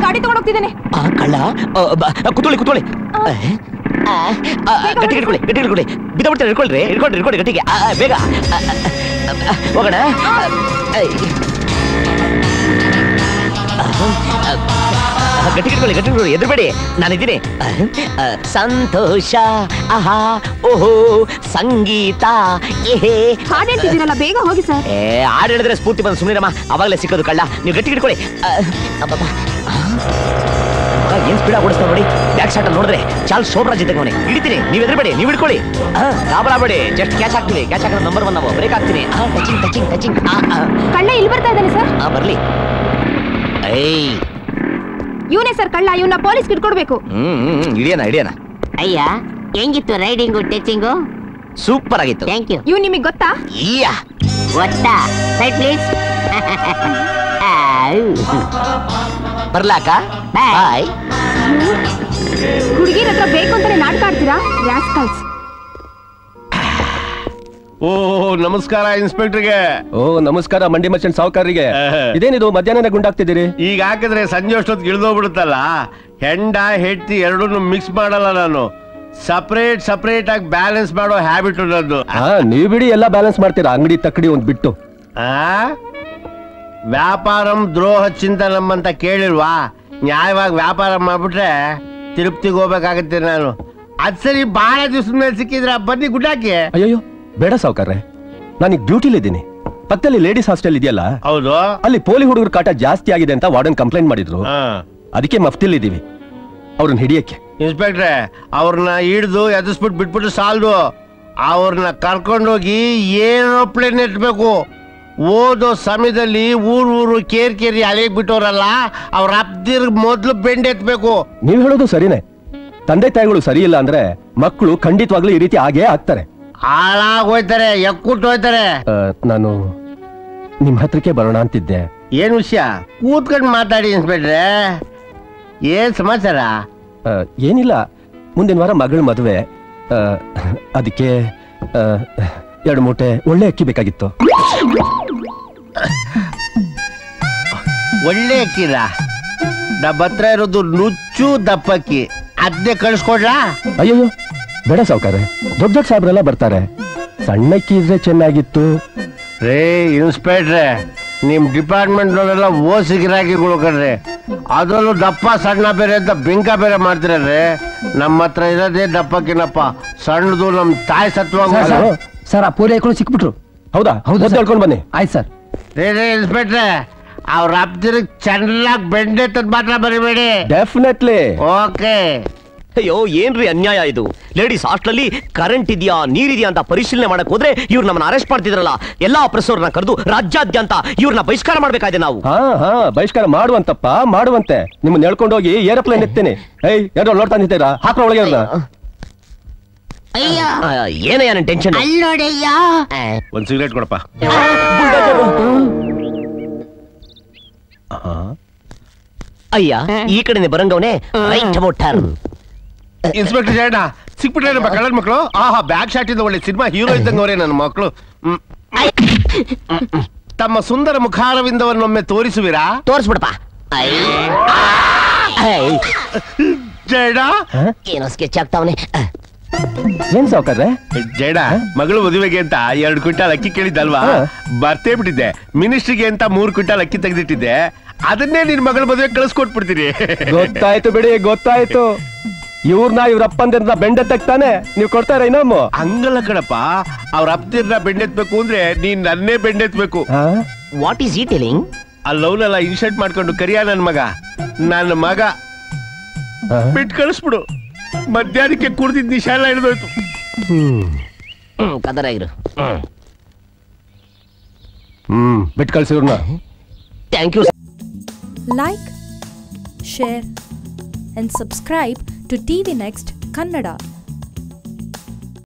ಗಾಡಿ ತಗೊಂಡ್ ಹೋಗ್ತಿದ್ದೇನೆ ಆ ಕಳ್ಳ ಆ, ಬ- ಕುತ್ಕೊಳ್ಳಿ ಕುತ್ಕೊಳ್ಳಿ ಆ, ಆ, ಆ, ಗಟ್ಟಿ ಹಿಡ್ಕೊಳ್ಳಿ ಗಟ್ಟಿ ಹಿಡ್ಕೊಳ್ಳಿ ಬಿದ್ದ ಬಿಡ್ತಾರೆ ಹಿಡ್ಕೊಳ್ರಿ ಹಿಡ್ಕೊಳ್ರಿ ಹಿಡ್ಕೊಳ್ಳಿ ಗಟ್ಟಿಗೆ ಆ, ಆ, ಬೇಗ ಆ, ಆ, ಆ, ಹೋಗೋಣ ಆ, ಐ. ಆ, ಆ, ಆ, ಗಟ್ಟಿ ಹಿಡ್ಕೊಳ್ಳಿ ಗಟ್ಟಿ ಹಿಡ್ಕೊಳ್ಳಿ ಎದುರುಬೇಡಿ ನಾನಿದ್ದೀನಿ ಆ, ಆ, ಸಂತೋಷ ಆಹಾ ಓಹೋ ಸಂಗೀತ ಏಹೇ ಹಾಡ್ ಹೇಳ್ತಿದ್ದೀರಲ್ಲ ಬೇಗ ಹೋಗಿ ಸರ್ ಏ ಹಾಡು ಹೇಳಿದ್ರೆ ಸ್ಫೂರ್ತಿ ಬಂದು ಸುಮ್ಮನಿರಮ್ಮ ಅವಾಗಲೇ ಸಿಕ್ಕೋದು ಕಳ್ಳ ನೀವು ಗಟ್ಟಿ ಹಿಡ್ಕೊಳ್ಳಿ ಆ, ಅಬ್ಬಬ್ಬ. ಆ, ಮಗ ಏನ್ ಸ್ಪೀಡ್ ಓಡಿಸ್ತಾ ನೋಡಿ ಬ್ಯಾಕ್ ಶಾಟ್ ನೋಡಿದ್ರೆ ಚಾಲ್ ಸೋಬ್ರಾಜ್ ಇದ್ದಂಗೆ ಅವನೇ ಹಿಡಿತೀನಿ ನೀವು ಎದುರುಬೇಡಿ ನೀವು ಹಿಡ್ಕೊಳ್ಳಿ ಗಾಬರಾಬೇಡಿ ಜಸ್ಟ್ ಕ್ಯಾಚ್ ಹಾಕ್ತೀವಿ ಕ್ಯಾಚ್ ಹಾಕಿದ್ರೆ ನಂಬರ್ ಒನ್ ನಾವು ಬ್ರೇಕ್ ಹಾಕ್ತೀನಿ ಟಚಿಂಗ್ ಟಚಿಂಗ್ ಟಚಿಂಗ್ ಕಳ್ಳ ಇಲ್ಲಿ ಬರ್ತಾ ಇದ್ದಾನೆ ಸರ್ ಆ ಬರ್ಲಿ ಏಯ್ ಇವನೇ ಸರ್ ಕಳ್ಳ ಇವನ್ನ ಪೊಲೀಸ್ ಇಟ್ಕೊಡ್ಬೇಕು ಹ್ಮ್ ಹ್ಮ್ ಹ್ಮ್, ಹಿಡಿಯೋಣ ಹಿಡಿಯೋಣ ಅಯ್ಯ ಹೆಂಗಿತ್ತು ರೈಡಿಂಗು ಟಚಿಂಗು ಸೂಪರ್ ಆಗಿತ್ತು ಥ್ಯಾಂಕ್ ಯು ಇವ್ ನಿಮಗೆ ಗೊತ್ತಾ ಈಯಾ ಗೊತ್ತಾ ಸೈಡ್ ಪ್ಲೀಸ್ ಬರ್ಲಾಕ Bye. ಬಾಯ್ ಹುಡುಗಿರ ಹತ್ರ ಬೇಕು ಅಂತಾನೆ ನಾಟಕ ಆಡ್ತೀರಾ ರಾಸ್ಕಲ್ಸ್ ಓ ನಮಸ್ಕಾರ ಇನ್ಸ್ಪೆಕ್ಟರ್ಗೆ ಓ ನಮಸ್ಕಾರ ಮಂಡಿ ಮಚ್ಚನ್ ಸಾವುಕಾರರಿಗೆ ಆಹಾ. ಇದೇನಿದು ಮಧ್ಯಾಹ್ನ ಗುಂಡಾಗ್ತಿದ್ದೀರಿ ಈಗ ಹಾಕಿದ್ರೆ ಸಂಜೆ ಅಷ್ಟೊತ್ತಿಗೆ ಇಳಿದೋಗ್ಬಿಡುತ್ತಲ್ಲ ಹೆಂಡ ಹೆಂಡತಿ ಎರಡನ್ನೂ ಮಿಕ್ಸ್ ಮಾಡಲ್ಲ ನಾನು ಸಪರೇಟ್ ಸಪರೇಟ್ ಆಗಿ ಬ್ಯಾಲೆನ್ಸ್ ಮಾಡೋ ಹ್ಯಾಬಿಟ್ ನನ್ನದು ಹಾ ನೀವ್ ಬಿಡಿ ಎಲ್ಲ ಬ್ಯಾಲೆನ್ಸ್ ಮಾಡ್ತೀರಾ ಅಂಗಡಿ ತಕ್ಕಡಿ ಒಂದ್ ಬಿಟ್ಟು ಆ? ವ್ಯಾಪಾರಂ ದ್ರೋಹ ಚಿಂತನಂ ಅಂತ ಕೇಳಿಲ್ವಾ ನ್ಯಾಯವಾಗಿ ವ್ಯಾಪಾರ ಮಾಡ್ಬಿಟ್ರೆ ತಿರುಪ್ತಿಗೆ ಹೋಗ್ಬೇಕಾಗತ್ತೆ ನಾನು ಅದ್ ಸರಿ ಬಹಳ ದಿವಸದ ಮೇಲೆ ಸಿಕ್ಕಿದ್ರ ಬನ್ನಿ ಗುಡ್ಡಾಕಿ ಅಯ್ಯೋ ಬೇಡ ಸಾವುಕಾರ್ರೆ ನಾನೀಗ ಡ್ಯೂಟಿಲಿದ್ದೀನಿ ಪಕ್ಕದಲ್ಲಿ ಲೇಡೀಸ್ ಹಾಸ್ಟೆಲ್ ಇದೆಯಲ್ಲ ಹೌದು ಅಲ್ಲಿ ಪೋಲಿ ಹುಡುಗರ ಕಾಟ ಜಾಸ್ತಿ ಆಗಿದೆ ಅಂತ ವಾರ್ಡನ್ ಕಂಪ್ಲೇಂಟ್ ಮಾಡಿದ್ರು ಹಾ ಅದಕ್ಕೆ ಮಫ್ತಿಲ್ ಇದೀವಿ ಅವ್ರನ್ನ ಹಿಡಿಯಕ್ಕೆ ಇನ್ಸ್ಪೆಕ್ಟ್ರೆ ಅವ್ರನ್ನ ಹಿಡ್ದು ಎದುರಿಸ್ಬಿಟ್ಟು ಬಿಟ್ಬಿಟ್ಟು ಸಾಲದು ಅವ್ರನ್ನ ಕರ್ಕೊಂಡೋಗಿ ಏರೋಪ್ಲೇನ್ ಎತ್ಬೇಕು ಓದೋ ಸಮಯದಲ್ಲಿ ಊರ್ ಊರು ಕೇರ್ ಕೇರಿ ಅಲೆಗ್ ಬಿಟ್ಟವ್ರಲ್ಲ ಅವ್ರ ಅಪ್ದಿರ್ ಮೊದ್ಲು ಬೆಂಡ್ ಎತ್ಬೇಕು ನೀವ್ ಹೇಳೋದು ಸರಿನೇ ತಂದೆ ತಾಯಿಗಳು ಸರಿ ಇಲ್ಲ ಅಂದ್ರೆ ಮಕ್ಕಳು ಖಂಡಿತವಾಗ್ಲೂ ಈ ರೀತಿ ಆಗೇ ಆಗ್ತಾರೆ ಹಾಳಾಗ್ ಹೋಯ್ತಾರೆ ಎಕ್ಕುಟ್ಟು ಹೋಯ್ತಾರೆ ಆ, ನಾನು ನಿಮ್ ಹತ್ರಕ್ಕೆ ಬರೋಣ ಅಂತಿದ್ದೆ ಏನ್ ವಿಷಯ ಕೂತ್ಕೊಂಡು ಮಾತಾಡಿ ಇನ್ಸ್ಪೆಕ್ಟ್ರೆ ಏನ್ ಸಮಾಚಾರ ಆ, ಏನಿಲ್ಲ ಮುಂದಿನ ವಾರ ಮಗಳ ಮದುವೆ ಆ, ಅದಕ್ಕೆ ಆ, ಎರಡು ಮೂಟೆ ಒಳ್ಳೆ ಅಕ್ಕಿ ಬೇಕಾಗಿತ್ತು ಒಳ್ಳೆ ಅಕ್ಕಿರ ನಮ್ಮ ಹತ್ರ ಇರೋದು ನುಚ್ಚು ದಪ್ಪಕ್ಕಿ ಅದ್ನೇ ಕಳಿಸ್ಕೊಡ್ಲಾ ಅಯ್ಯೋ ಬೇಡ ಸಾವುಕಾರೆ ದೊಡ್ಡ ದೊಡ್ಡ ಸಾಬ್ರೆಲ್ಲ ಬರ್ತಾರೆ ಸಣ್ಣ ಅಕ್ಕಿ ಇದ್ರೆ ಚೆನ್ನಾಗಿತ್ತು ರೇ ಇನ್ಸ್ಪೆಕ್ಟ್ರೆ ನಿಮ್ ಡಿಪಾರ್ಟ್ಮೆಂಟ್ ನಲ್ಲೆಲ್ಲ ಓಸಿಗಿರಾಕಿಗಳು ಕಣ್ರಿ ಅದರಲ್ಲೂ ದಪ್ಪ ಸಣ್ಣ ಬೇರೆ ಅಂತ ಬಿಂಕ ಬೇರೆ ಮಾಡ್ತಿರಲ್ರಿ ನಮ್ಮ ಹತ್ರ ಇರೋದೇ ದಪ್ಪಕ್ಕಿನಪ್ಪ ಸಣ್ಣದು ನಮ್ ತಾಯಿ ಸತ್ವಾಗ ಸರ್ ಆ ಪೂರಿ ಹಾಕೊಂಡು ಸಿಕ್ಬಿಟ್ರು ಹೌದಾ ಹೌದು ಹೇಳ್ಕೊಂಡು ಬನ್ನಿ ಆಯ್ತು ಸರ್ ರೇ ರೇ ಇನ್ಸ್ಪೆಕ್ಟ್ರೆ ಅವ್ರ ಅಪ್ತಿರಿಗೆ ಚೆನ್ನಾಗಿ ಬೆಂಡೆ ತದ್ ಮಾತ್ರ ಬರಿಬೇಡಿ ಡೆಫಿನೆಟ್ಲಿ ಓಕೆ ಅಯ್ಯೋ ಏನ್ರಿ ಅನ್ಯಾಯ ಇದು ಲೇಡೀಸ್ ಹಾಸ್ಟೆಲ್ ಕರೆಂಟ್ ಇದೆಯಾ ನೀರಿದೆಯಾ ಅಂತ ಪರಿಶೀಲನೆ ಮಾಡಕ್ ಹೋದ್ರೆ ಇವ್ರು ನಮ್ಮನ್ನ ಅರೆಸ್ಟ್ ಮಾಡ್ತಿದ್ರಲ್ಲ ಎಲ್ಲಾ ಪ್ರೆಸ್ಸವ್ರನ್ನ ಕರೆದು ರಾಜ್ಯಾದ್ಯಂತ ಇವ್ರನ್ನ ಬಹಿಷ್ಕಾರ ಮಾಡ್ಬೇಕಾಗಿದೆ ನಾವು ಹಾ ಹಾ ಬಹಿಷ್ಕಾರ ಮಾಡುವಂತಪ್ಪ ಮಾಡುವಂತೆ ನಿಮ್ಮನ್ನ ಹೇಳ್ಕೊಂಡು ಹೋಗಿ ಏರೋಪ್ಲೇನ್ ಎತ್ತೇನೆ ಏಯ್ ಯಾರೋ ನೋಡ್ತಾ ನಿಂತೀರಾ ಹಾಕ್ರ ಒಳಗೆ ಅವ್ರನ್ನ ಅಯ್ಯ ಆ, ಏನಯ್ಯ ನನ್ ಟೆನ್ಷನ್ ಅಲ್ಲೋಡಯ್ಯ ಒಂದ್ ಸಿಗರೇಟ್ ಕೊಡಪ್ಪ ಅಯ್ಯ ಈ ಕಡೆನೆ ಬರಂಗವನೇ right about turn inspector Jayanna ಸಿಕ್ಬಿಟ್ರೆ ನಮ್ಮ ಕಳ್ಳನ ಮಕ್ಕಳು ಆಹಾ ಬ್ಯಾಕ್ ಶಾಟ್ ಇಂದ ಒಳ್ಳೆ ಸಿನಿಮಾ ಹೀರೋ ಇದ್ದಂಗೆ ಅವರೇ ನನ್ನ ಮಕ್ಕಳು ಹ್ಮ್. ತಮ್ಮ ಸುಂದರ ಮುಖಾರವಿಂದವನ್ನೊಮ್ಮೆ ತೋರಿಸುವಿರಾ ತೋರಿಸ್ಬಿಡಪ್ಪ ಐ. ಐ. ಜಯಣ್ಣ ಏನೋ ಸ್ಕೆಚ್ ಆಗ್ತಾವನೆ ಏನ್ ಸಾವುಕಾರ್ರೆ ಜಯಣ್ಣ ಮಗಳು ಮದುವೆಗೆ ಅಂತ ಎರಡು ಕ್ವಿಂಟಾಲ್ ಅಕ್ಕಿ ಕೇಳಿದ್ದಲ್ವಾ ಹಾ. ಬರ್ತೇ ಬಿಟ್ಟಿದ್ದೆ ಮಿನಿಸ್ಟ್ರಿಗೆ ಅಂತ ಮೂರ್ ಕ್ವಿಂಟಾಲ್ ಅಕ್ಕಿ ತೆಗೆದಿಟ್ಟಿದ್ದೆ ಅದನ್ನೇ ನಿನ್ ಮಗಳ ಮದುವೆ ಕಳಿಸ್ಕೊಟ್ಬಿಡ್ತೀನಿ ಗೊತ್ತಾಯ್ತು ಬಿಡಿ ಗೊತ್ತಾಯ್ತು ಇವ್ರನ್ನ ಇವ್ರ ಅಪ್ಪಂದಿರ್ನ ಬೆಂಡೆ ತೆಗ್ತಾನೆ ನೀವು ಕೊಡ್ತಾರ ಇನ್ನೊಮ್ಮು ಹಂಗಲ್ಲ ಕಣಪ್ಪ ಅವ್ರ ಅಪ್ತಿರ್ನ ಬೆಂಡೆತ್ಬೇಕು ಅಂದ್ರೆ ನೀನ್ ನನ್ನೇ ಬೆಂಡೆತ್ಬೇಕು ಹಾ? ವಾಟ್ ಈಸ್ ಈ ಟೆಲಿಂಗ್ ಆ ಲವ್ನೆಲ್ಲ ಇನ್ಶರ್ಟ್ ಮಾಡ್ಕೊಂಡು ಕರಿಯ ನನ್ ಮಗ ನನ್ನ ಮಗ ಹಾ? ಬಿಟ್ಟು ಕಳಿಸ್ಬಿಡು ಮಧ್ಯಾಹ್ನಕ್ಕೆ ಕುಡ್ದಿದ್ ನಿಶಾ ಎಲ್ಲ ಹಿಡಿದೋಯ್ತು ಹ್ಮ್ ಹ್ಮ್ ಕದರಾಗಿರು ಹ್ಮ್ ಹ್ಮ್ ಬಿಟ್ಟು ಕಳ್ಸಿವ್ರನ್ನ thank you like, share, and subscribe to TV Next Kannada.